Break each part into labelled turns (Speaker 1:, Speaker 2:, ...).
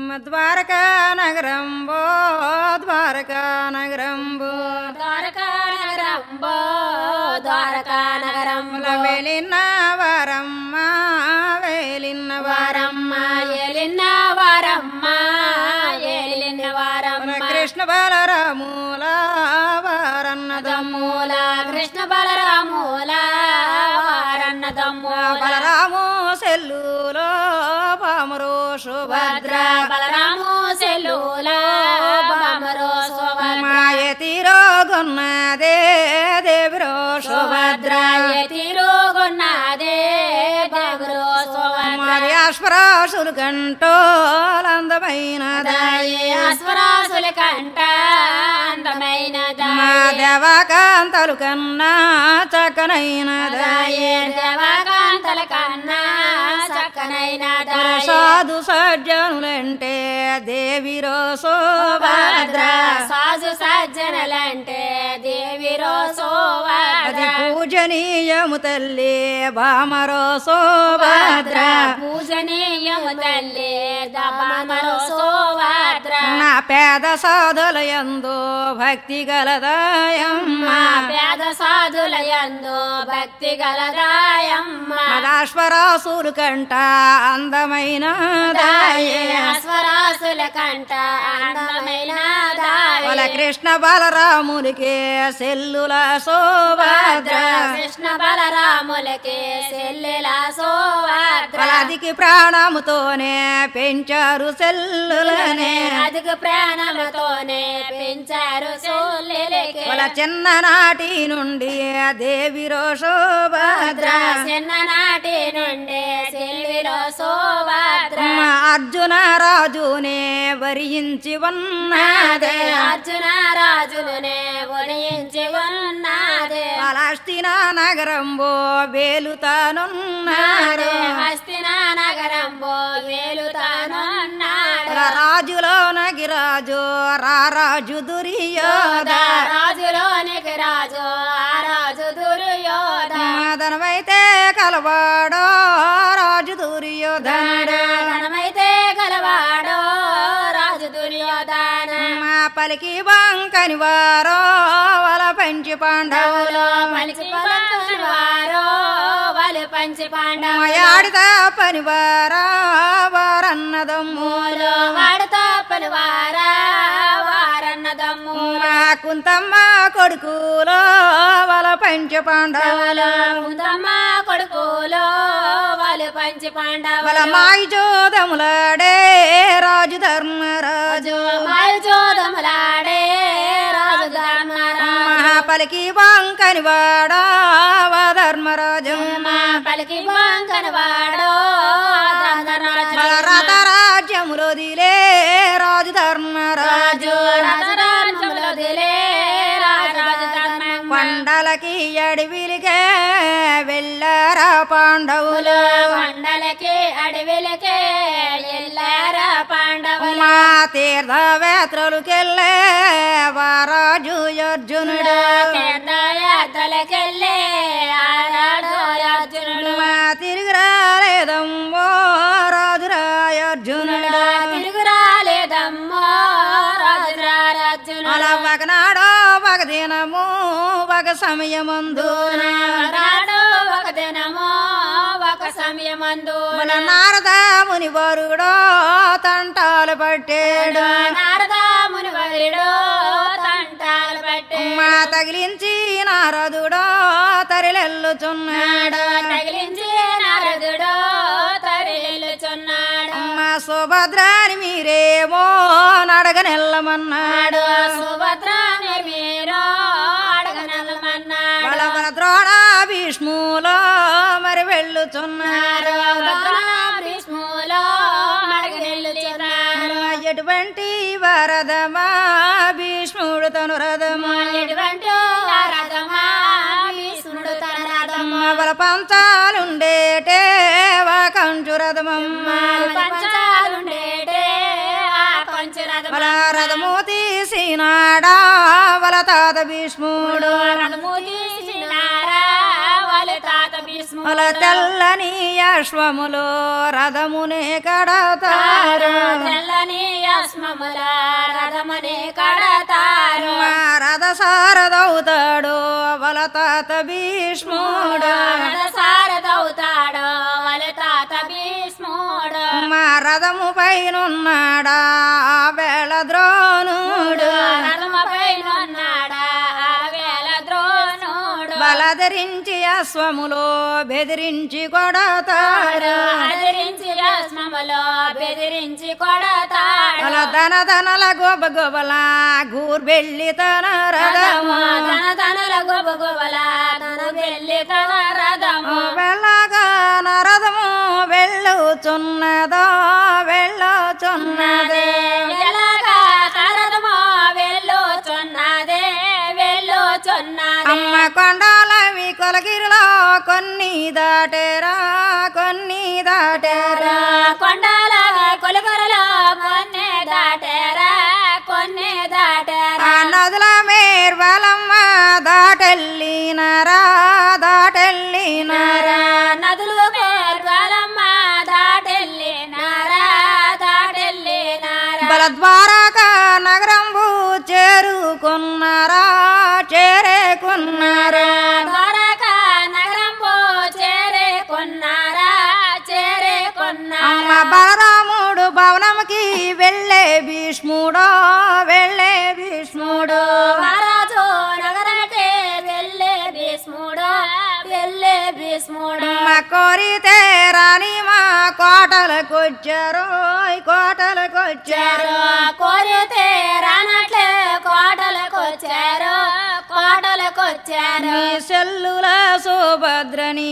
Speaker 1: ద్వారకా నగరంబో ద్వారకా నగరంబో
Speaker 2: ద్వారకా నగరంబో ద్వారకా నగరంలో
Speaker 1: వెలిన్న వారమ్మ వేలిన్న
Speaker 2: వారమ్మ ఏలిన వారమ్మ ఏలిన వారమ్మ
Speaker 1: కృష్ణ బలరాముల వారన్నదమ్ము
Speaker 2: దమ్ముల కృష్ణ బలరాముల వారన్నదమ్ముల
Speaker 1: బలరాము సెల్లులో పామురు
Speaker 2: భద్ర
Speaker 1: సుభద్ర
Speaker 2: బలరాము సెల్లుల బామరో సుభద్ర
Speaker 1: మాయతిరోగున్నదే దేవిరో
Speaker 2: సుభద్ర
Speaker 1: సుభద్ర
Speaker 2: ఎతిరుగొన్నదే బాబరో సుభద్ర
Speaker 1: మరి అశ్వరాసులు కంటోలందమైన
Speaker 2: దాయి అశ్వరాసుల కంట అందమైన
Speaker 1: మా
Speaker 2: దాయి
Speaker 1: దేవకాంతలు కన్నా చక్కనైన
Speaker 2: దాయి దేవకాంతల కన్నా చక్కనైన దాయి
Speaker 1: సాధు సజ్జనులంటే దేవిరో
Speaker 2: భద్ర
Speaker 1: సోభద్ర
Speaker 2: సాజు సజ్జనలంటే దేవిరో
Speaker 1: అది
Speaker 2: సోభద్ర
Speaker 1: పూజనీయము తల్లి భామరో సోభద్ర
Speaker 2: పూజనీయము తల్లి దబామరో సోభద్ర
Speaker 1: నా పేద సాధుల యందు భక్తి గలదాయమ్మ
Speaker 2: మా పేద సాధుల యందు భక్తి గలదాయమ్మ
Speaker 1: మదాశ్వరాసులు కంట అందమైన
Speaker 2: దాయే
Speaker 1: దాయే
Speaker 2: అశ్వరాసుల కంట అందమైన
Speaker 1: వాళ్ళ
Speaker 2: దాయే
Speaker 1: కృష్ణ బలరాములకి సెల్లుల సోభద్ర
Speaker 2: కృష్ణ బలరాములకి సెల్లెల సోభద్ర
Speaker 1: వాళ్ళదికి ప్రాణముతోనే పెంచారు సెల్లులనే
Speaker 2: అదుగు ప్రాణముతోనే పెంచారు సోల్లెలకి
Speaker 1: వాళ్ళ చిన్ననాటి నుండి దేవిరో సోభద్ర
Speaker 2: చిన్ననాటి నుండి సెల్విలో సోభద్ర
Speaker 1: మా అర్జున రాజునే వరించి ఉన్నదే
Speaker 2: అర్జున రాజునే ఉదయించి ఉన్నదే
Speaker 1: పలాస్తిన నగరంబో వేలుతానున్నాడు
Speaker 2: హస్తిన నగరంబో వేలుతానున్నాడు
Speaker 1: రాజులో నగిరాజు రారాజు దుర్యోధ
Speaker 2: రాజులోనికి రాజు ఆ రాజు దుర్యోధ
Speaker 1: మదనమైతే కలవాడో రాజు దుర్యోధనుడు
Speaker 2: ధనమైతే గలవాడో రాజు దుర్యోధన
Speaker 1: మా పలికి బంకని వారో వల పంచి పాండవులు
Speaker 2: పలికి పలుకుని వారో వాళ్ళు పంచి పాండవులు
Speaker 1: మయాడిత పనివారా వారన్నదమ్ము
Speaker 2: మూలో వాడుతా పనివారా వారన్నదమ్ము
Speaker 1: మా కుంతమ్మ కొడుకులో వల పంచి పాండవులు
Speaker 2: ముందమ్మ కొడుకులో వాళ్ళు పంచి పాండవులు
Speaker 1: వల మాయి జోదములాడే రాజు ధర్మరాజు
Speaker 2: మాయ జోదములాడే రాజు ధర్మరాజు
Speaker 1: మహాపలికి బంకని వాడా వా ధర్మరాజు
Speaker 2: మా పలికి బాంకన వాడో ధర్మరాజు
Speaker 1: వల రథ రాజ్యములో దిలే రాజు ధర్మరాజు
Speaker 2: రాజు రాజ్యములో దిలే రాజు ధర్మం
Speaker 1: కొండలకి అడవిలికే వెళ్ళారా పాండవులు
Speaker 2: కొండలకి అడవిలకి ఎల్లారా పాండవులు
Speaker 1: మా తీర్థవేత్రలుకెళ్ళే వారాజు అర్జునుడు
Speaker 2: తీర్థయాత్రలకెళ్ళే ఆరాడు అర్జునుడు
Speaker 1: మా తిరిగి రాలేదమ్మో రాజురాయ అర్జునుడు
Speaker 2: తిరుగు రాలేదమ్మో రాజురాజునుడు
Speaker 1: అలా ఒకనాడో ఒక దినము ఒక సమయమందు
Speaker 2: రాడు ఒక దినమో ఒక సమయమందు
Speaker 1: మన నారద ముని వరుడో తంటాలు పట్టాడు
Speaker 2: నారదా ముని వరుడో తంటాలు పట్టే
Speaker 1: మా తగిలించి నారదుడో తరిలెల్లుచున్నాడు
Speaker 2: తగిలించి నారదుడో తరిల్లుచున్నాడు
Speaker 1: మా సుభద్రాని మీరేమో నడగనెల్లమన్నాడు
Speaker 2: నాడు సుభద్ర మీరు అడగనల్లమన్నాడు
Speaker 1: బలవన ద్రోణ భీష్ములో మరి వెళ్ళుచున్నారు
Speaker 2: భీష్ములో అడగనెల్లుచున్నారు
Speaker 1: ఎటువంటి వరదమా భీష్ముడు తను రథమా
Speaker 2: ఎటువంటి రథమా భీష్ముడు తన రథమా
Speaker 1: బల పంచాలుండేటే కంచు రథమమ్మ
Speaker 2: పంచాలుండేటే ఆ కొంచెం రథమా
Speaker 1: బల రథము తీసినాడా బల తాత భీష్ముడు
Speaker 2: రథము తీసినారా వాళ్ళ తాత భీష్ముడు
Speaker 1: అల తెల్లని అశ్వములు రథమునే కడతారు
Speaker 2: తెల్లని అస్మముల రథమని కడతారు
Speaker 1: మా రథ సారదవుతాడు వల తాత భీష్ముడు
Speaker 2: సారదవుతాడు వాళ్ళ తాత భీష్ముడు
Speaker 1: మా రథము పైనున్నాడా ఆ వేళ ద్రోణుడు
Speaker 2: రథమపై ఉన్నాడా ఆ వేళ ద్రోణుడు
Speaker 1: బలధరించి అశ్వములో బెదిరించి కొడతాడు
Speaker 2: ఆదరించి అస్మములో బెదిరించి కొడతాడు
Speaker 1: అలా ధన ధనల గొబ గొబల గూర్బెళ్ళి తన రథము
Speaker 2: తన తనల గొబ గొబల తన వెళ్ళి తన రథము
Speaker 1: వెళ్ళగా నరథము వెళ్ళుచున్నదో వెళ్ళుచున్నదే
Speaker 2: ఎలాగా తరదమో వెళ్ళుచున్నదే వెళ్ళుచున్నదే
Speaker 1: అమ్మ కొండాలవి కొలగిరిలో కొన్ని దాటేరా కొన్ని దాటేరా
Speaker 2: కొండల కొలుగొరలో కొన్ని దాటారా కొన్ని దాటారా
Speaker 1: ఆ నదుల మేర్వలమ్మ దాటెళ్ళినరా దాటెళ్ళినరా
Speaker 2: నదులు కోర్వలమ్మ దాటెల్లి నారా దాటెల్లి నారా
Speaker 1: బలద్వారక నగరంబు చేరుకున్నారా చేరేకున్నారా
Speaker 2: ద్వారక నగరంబో చేరేకున్నారా చేరేకున్నారా
Speaker 1: అమ్మ బలరాముడు భవనముకి వెళ్ళే భీష్ముడో వెళ్ళే భీష్ముడు
Speaker 2: మహారాజు నగరమటే వెళ్ళే భీష్ముడు వెళ్ళే భీష్ముడు
Speaker 1: అమ్మ కోరితే రాని మా కోటలకొచ్చారు కోటలకొచ్చారు
Speaker 2: కోరితే రానట్లే కోటలకొచ్చారు కోటలకొచ్చారు
Speaker 1: నీ సెల్లుల సుభద్రని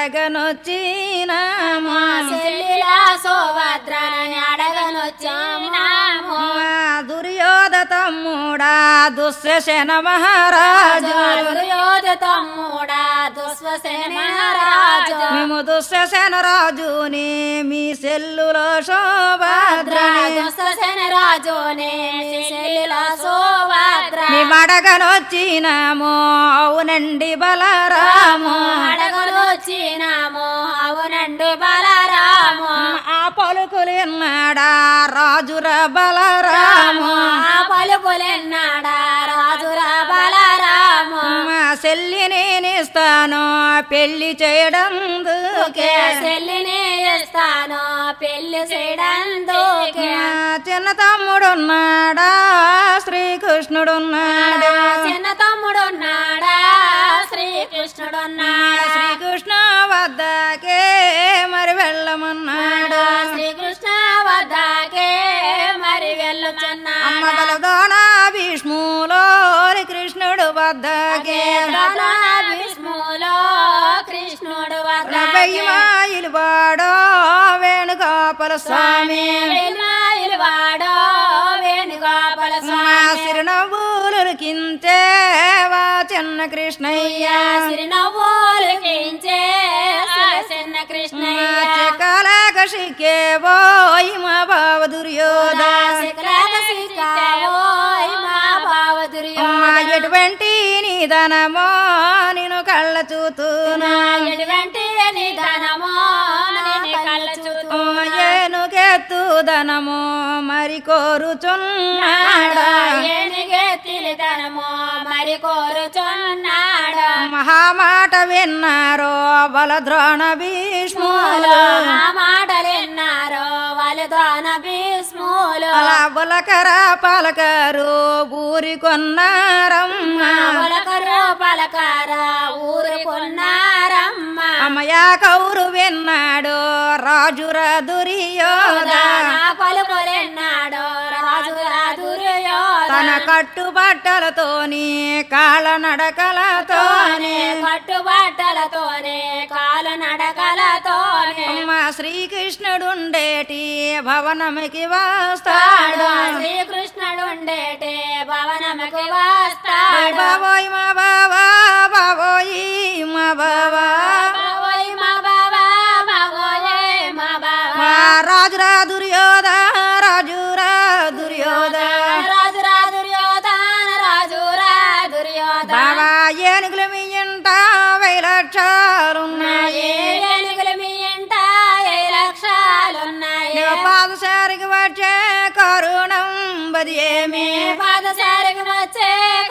Speaker 1: అడగనొచ్చినామా
Speaker 2: చెల్లిల సోభద్రని అడగనొచ్చినాము
Speaker 1: మా దుర్యోధ తమ్ముడా దుశ్శన మహారాజు
Speaker 2: దుర్యోధ తమ్ముడా దుస్వసేన రాజు
Speaker 1: మేము దుశ్శన రాజుని మీ సెల్లులో శోభద్రని
Speaker 2: దుస్వసేన రాజునే చెల్లిల సోభద్ర
Speaker 1: మేము అడగనొచ్చినాము అవునండి బలరాము
Speaker 2: అడగనొచ్చినాము అవునండి బలరాము
Speaker 1: ఆ పలుకులు ఎన్నాడా రాజుర బలరాము
Speaker 2: ఆ పలుకులెన్నాడా రాజురా బలరాము
Speaker 1: మా చెల్లి నేనిస్తాను పెళ్లి చేయడం
Speaker 2: ఓకే చెల్లిని ఇస్తాను పెళ్లి చేయడందుకే
Speaker 1: మా చిన్న తమ్ముడున్నాడా శ్రీకృష్ణుడున్నాడు
Speaker 2: చిన్న తమ్ముడున్నాడా శ్రీకృష్ణుడున్నాడా
Speaker 1: శ్రీకృష్ణ వద్దకే మరి వెళ్ళమన్నాడు
Speaker 2: శ్రీకృష్ణ వద్దకే మరి వెళ్ళుచున్నా
Speaker 1: అమ్మ బలదోన భీష్ములో కృష్ణుడు వద్దకే
Speaker 2: విష్ణులో కృష్ణుడు
Speaker 1: వెయ్యి మాయిలు వాడో వేణుగోపాల స్వామి
Speaker 2: వాడో వేణుగోపాల
Speaker 1: మా
Speaker 2: స్వామి
Speaker 1: సిరినవ్వులు కింతే వా చిన్న కృష్ణయ్య
Speaker 2: చిరునవ్వులకించే చిన్న కృష్ణయ్య
Speaker 1: చెక్కలేక సిక్కే పోయి మా బావ దుర్యోధ
Speaker 2: శిఖరాల సీతావోయ్ మా భావ దుర్యోధన.
Speaker 1: అమ్మా ఎటువంటి నిధనమో నేను కళ్ళ చూతున్నా
Speaker 2: ఎటువంటి నిధనమో నేను కళ్ళ చూతూ
Speaker 1: ఏనుకెత్తు ధనము మరి కోరుచున్నాడా
Speaker 2: ఏనుగే తిలితనమో మరి కోరుచున్నాడు
Speaker 1: మహామాట విన్నారో బలద్రోణ భీష్ములు
Speaker 2: ఆ మాటలిన్నారో వాళ్ళు దోన భీష్ములు
Speaker 1: అలా బులకర పలకరు ఊరి కొన్నారమ్మ
Speaker 2: పలకరు పలకర ఊరుకున్నారమ్మ
Speaker 1: అమ్మయ కౌరు విన్నాడు రాజుర దుర్యోధ
Speaker 2: నా పలుకులెన్నాడు రాజు దుర్యోధన
Speaker 1: తన కట్టుబట్టలతోని కాళ్ళ నడకలతోని
Speaker 2: కట్టుబట్టలతోనే కాలు నడకలతోనే
Speaker 1: అమ్మ శ్రీకృష్ణుడుండేటి భవనముకి వస్తాడు
Speaker 2: శ్రీకృష్ణుడు ఉండేటే భవనముకి వస్తాడు
Speaker 1: బాబోయ్ మా బాబా బాబోయి మా బాబా
Speaker 2: బావోయ్ మా బావా బావోయే మా బావా
Speaker 1: మా రాజురా దుర్యోధ రాజురా దుర్యోధ
Speaker 2: రాజు రా దుర్యోధన రాజు రా దుర్యోధన
Speaker 1: బాబా ఏనుగుల మీ ఇంట వెయ్యి లక్షలున్నాయి పాదశారికి వచ్చే కరుణం బది ఏమి
Speaker 2: పాదసారికి వచ్చే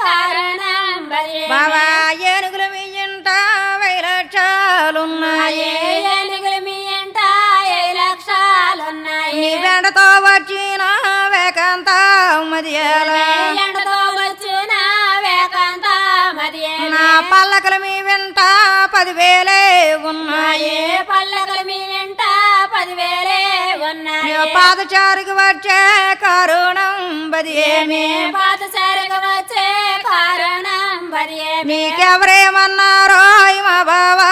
Speaker 2: కారణం బలి
Speaker 1: బాబా ఏనుగులు మీ ఇంట వెయ్యి లక్షలున్నాయి
Speaker 2: ఏనుగులు మీ ఎంట ఏ లక్షలున్నాయి
Speaker 1: నీ వెంటతో వచ్చిన వేకంత మది ఎలా
Speaker 2: ఎండతో వచ్చిన వేకాంత మది
Speaker 1: నా పల్లకలు మీ వెంట పదివేలే ఉన్నాయి
Speaker 2: ఏ పల్లకలు మీ వెంట పదివేలే ఉన్నాయి
Speaker 1: నీ పాదచారికి వచ్చే కరుణం బది ఏమి
Speaker 2: పాదసారికి వచ్చే కారణం బలి
Speaker 1: నీకెవరేమన్నారో మా బావా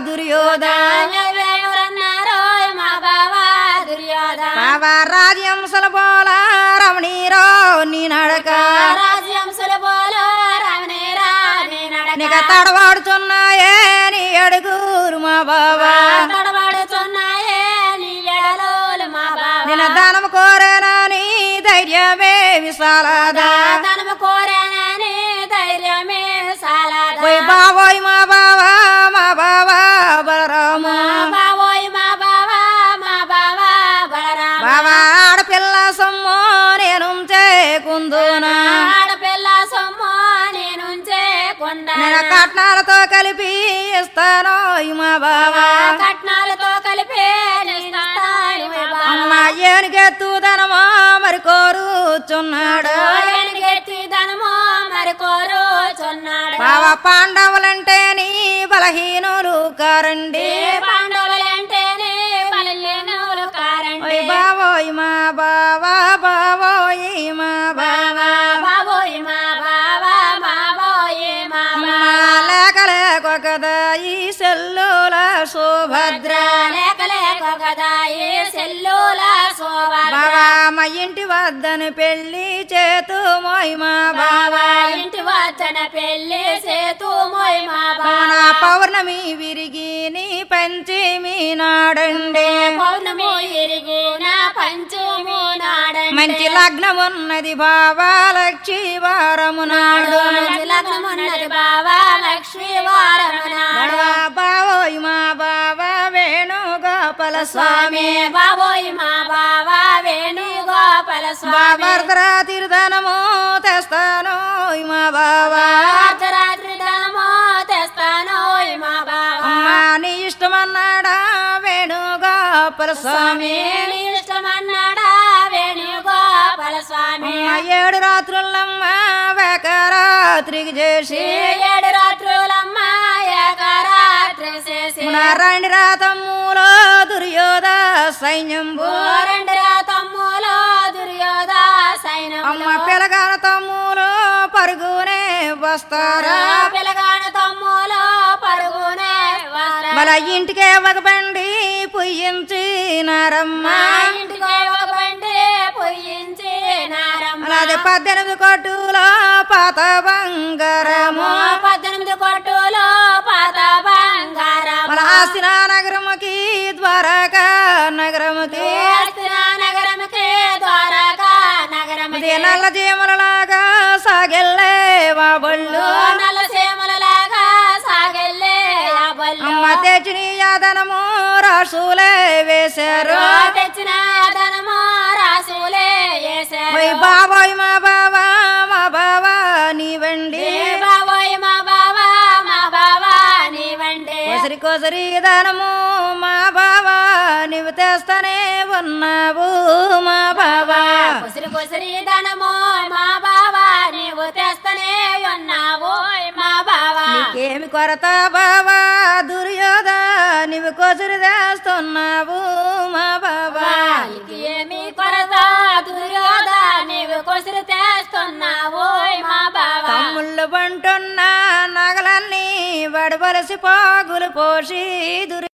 Speaker 1: దుర్యోధన
Speaker 2: ఎవరన్నారో మా బావా దుర్యోధన
Speaker 1: బాబా రాజ్యంసల పోల రమణీరో నీ నడక
Speaker 2: రాజ్యంసుల పోలో రమణి రాని నడక
Speaker 1: నీక తడవాడుతున్నాయే నీ అడుగురు మా బావా
Speaker 2: తడబడుతున్నాయే నీ ఎడలోలు మా బావా
Speaker 1: నిన్న దానం కోరేనని ధైర్యమే విశాలదా
Speaker 2: ధనము కోరానని ధైర్యమే సాలదా
Speaker 1: ఓయ్ బావోయ్ మా బావా మా బావా బలరాము
Speaker 2: మా బావోయ్ మా బావా మా బావా బలరామ
Speaker 1: బావా ఆడపిల్ల సొమ్ము నేను చేకుందునా
Speaker 2: ఆడపిల్ల సొమ్ము నేనుంచే కొండ
Speaker 1: నేను కట్నాలతో కలిపి ఇస్తాను మా బావా
Speaker 2: కట్నాలతో కలిపి నిస్తాను బావా
Speaker 1: అమ్మ ఏనుగెత్తుదనమా మరి కోరుచున్నాడు
Speaker 2: గెట్టి ధనము మరి కోరుచున్నాడు
Speaker 1: బావ పాండవులంటే నీ బలహీనులు కారండి
Speaker 2: ఏ పాండవులంటేనే పల్లెనూలు కారండి
Speaker 1: ఓయ్ బావోయ్ మా బావా బావోయ్ మా బావా
Speaker 2: బాబోయ్ మా బావా బాబోయ్ మా
Speaker 1: మా లేక లేకొకదా ఈ సెల్లుల సుభద్ర
Speaker 2: లేక లేక కదా ఏ సెల్లుల శోభా
Speaker 1: బావా మా ఇంటి వద్దని పెళ్లి చేతు మోయ్ మా బావా
Speaker 2: బావా ఇంటి వద్దన పెళ్లి సేతు మోయ్ మా బావా
Speaker 1: నా పౌర్ణమి విరిగి నీ పంచమి నాడండి
Speaker 2: పౌర్ణమి ఇరిగిన పంచమి నాడండి
Speaker 1: మంచి లగ్నం ఉన్నది బావా లక్షి వారము నాడు
Speaker 2: మంచి లగ్నమున్నది బావా లక్ష్మీ వారము నాడు
Speaker 1: బావా బావోయ్ మా బావా వేణుగోపాల స్వామి
Speaker 2: స్వామి బాబోయ్ మా బావా వేణుగోపాల స్వామి
Speaker 1: బాబర్దరా తిరుధనము తెస్తాను మా బావా
Speaker 2: అర్ధరాత్రి ధనమో తెస్తాను మా బావా
Speaker 1: అమ్మా నీ ఇష్టమన్నాడా వేణుగోపాల స్వామి
Speaker 2: నీ ఇష్టమన్నాడా వేణుగోపాల స్వామి
Speaker 1: అమ్మ ఏడు రాత్రులమ్మ వేకరాత్రికి చేసి
Speaker 2: ఏడు రాత్రులమ్మ ఏకరాత్రి చేసి
Speaker 1: రండి రాతమ్ములో దుర్యోధ సైన్యంబు
Speaker 2: రెండు తమ్ములో దుర్యోధ సైన్యములు
Speaker 1: అమ్మ పిలగాన తమ్ములు పరుగునే వస్తారా
Speaker 2: పిలగాన తమ్ములో పరుగునే వారా
Speaker 1: మన ఇంటికే ఒక బండి పుయ్యించినారమ్మ
Speaker 2: మా ఇంటికి ఒక బండి పొయ్యించి నారమ్మ
Speaker 1: అలాగే పద్దెనిమిది కొట్టులో పాత బంగారము
Speaker 2: పద్దెనిమిది కొట్టులో పాత బంగారం
Speaker 1: మన ఆస్తిన నగరముకి ద్వారకా నగరముకి
Speaker 2: నగరముకి ద్వారకా నగరముకి
Speaker 1: ఇది నల్ల జీమలలాగా సాగెల్లే మా బళ్ళు
Speaker 2: నల్ల సీమలలాగా సాగెళ్ళే ఆ బళ్ళు
Speaker 1: అమ్మ తెచ్చిన యాదనము రాసులే వేశారు
Speaker 2: తెచ్చిన ధనము రాసులే వేశారు
Speaker 1: ఓయ్ బాబాయ్ మా బావా మా బావా నీ వండి
Speaker 2: ఏ బాబోయ్ మా బావా మా బావా నీ వండి
Speaker 1: కొసరి కొసరి దానము మా బావా నీవు తెస్తానే ఉన్నావు మా బావా
Speaker 2: కుసిరి కుసిరి ధనము మా బావా నీవు తెస్తనే ఉన్నావు మా బావా
Speaker 1: నీకేమి కొరత బావా దుర్యోధ నీవు కొసరి తెస్తున్నావు మా బావా
Speaker 2: నీకు ఏమి కొరత దుర్యోధ నీవు కుసిరి తెస్తున్నావు మా బావా
Speaker 1: తమ్ముళ్ళు బంటున్న నగలన్నీ వడవలసి పాగులు పోసి దుర్